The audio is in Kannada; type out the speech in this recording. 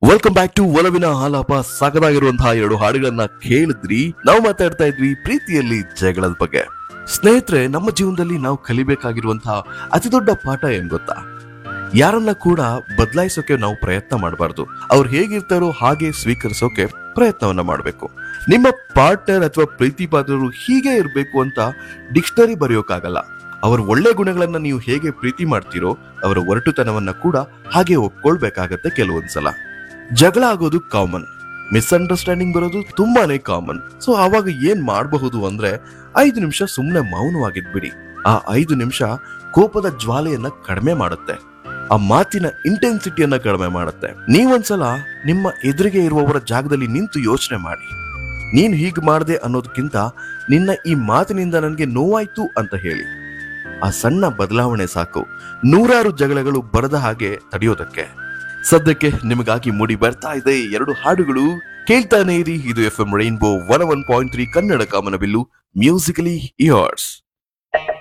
ವೆಲ್ಕಮ್ ಬ್ಯಾಕ್ ಟು ಒಲವಿನ ಹಾಲಾಪ ಸಾಗದಾಗಿರುವಂತಹ ಎರಡು ಹಾಡುಗಳನ್ನ ಕೇಳಿದ್ರಿ ನಾವು ಮಾತಾಡ್ತಾ ಇದ್ವಿ ಪ್ರೀತಿಯಲ್ಲಿ ಜಗಳದ ಬಗ್ಗೆ ಸ್ನೇಹಿತರೆ ನಮ್ಮ ಜೀವನದಲ್ಲಿ ನಾವು ಕಲಿಬೇಕಾಗಿರುವಂತಹ ಅತಿ ದೊಡ್ಡ ಪಾಠ ಏನ್ ಗೊತ್ತಾ ಯಾರನ್ನ ಕೂಡ ಬದಲಾಯಿಸೋಕೆ ನಾವು ಪ್ರಯತ್ನ ಮಾಡಬಾರ್ದು ಅವ್ರು ಹೇಗಿರ್ತಾರೋ ಹಾಗೆ ಸ್ವೀಕರಿಸೋಕೆ ಪ್ರಯತ್ನವನ್ನ ಮಾಡಬೇಕು ನಿಮ್ಮ ಪಾರ್ಟ್ನರ್ ಅಥವಾ ಪ್ರೀತಿ ಪಾತ್ರರು ಹೀಗೆ ಇರಬೇಕು ಅಂತ ಡಿಕ್ಷನರಿ ಬರೆಯೋಕ್ಕಾಗಲ್ಲ ಅವರ ಒಳ್ಳೆ ಗುಣಗಳನ್ನ ನೀವು ಹೇಗೆ ಪ್ರೀತಿ ಮಾಡ್ತೀರೋ ಅವರ ಒರಟುತನವನ್ನ ಕೂಡ ಹಾಗೆ ಒಪ್ಕೊಳ್ಬೇಕಾಗತ್ತೆ ಕೆಲವೊಂದ್ಸಲ ಜಗಳ ಆಗೋದು ಕಾಮನ್ ಮಿಸ್ಅಂಡರ್ಸ್ಟ್ಯಾಂಡಿಂಗ್ ಬರೋದು ತುಂಬಾನೇ ಕಾಮನ್ ಸೊ ಆವಾಗ ಏನ್ ಮಾಡಬಹುದು ಅಂದ್ರೆ ಐದು ನಿಮಿಷ ಸುಮ್ಮನೆ ಮೌನವಾಗಿದ್ಬಿಡಿ ಆ ಐದು ನಿಮಿಷ ಕೋಪದ ಜ್ವಾಲೆಯನ್ನ ಕಡಿಮೆ ಮಾಡುತ್ತೆ ಆ ಮಾತಿನ ಇಂಟೆನ್ಸಿಟಿಯನ್ನ ಕಡಿಮೆ ಮಾಡುತ್ತೆ ನೀವೊಂದ್ಸಲ ನಿಮ್ಮ ಎದುರಿಗೆ ಇರುವವರ ಜಾಗದಲ್ಲಿ ನಿಂತು ಯೋಚನೆ ಮಾಡಿ ನೀನ್ ಹೀಗ್ ಮಾಡ್ದೆ ಅನ್ನೋದಕ್ಕಿಂತ ನಿನ್ನ ಈ ಮಾತಿನಿಂದ ನನಗೆ ನೋವಾಯ್ತು ಅಂತ ಹೇಳಿ ಆ ಸಣ್ಣ ಬದಲಾವಣೆ ಸಾಕು ನೂರಾರು ಜಗಳಗಳು ಬರದ ಹಾಗೆ ತಡೆಯೋದಕ್ಕೆ ಸದ್ಯಕ್ಕೆ ನಿಮಗಾಗಿ ಮೂಡಿ ಬರ್ತಾ ಇದೆ ಎರಡು ಹಾಡುಗಳು ಕೇಳ್ತಾನೆ ಇರಿ ಇದು F M rainbow one one point three Kannada ಕಾಮನಬಿಲ್ಲು ಮ್ಯೂಸಿಕಲಿ ಇಯರ್ಸ್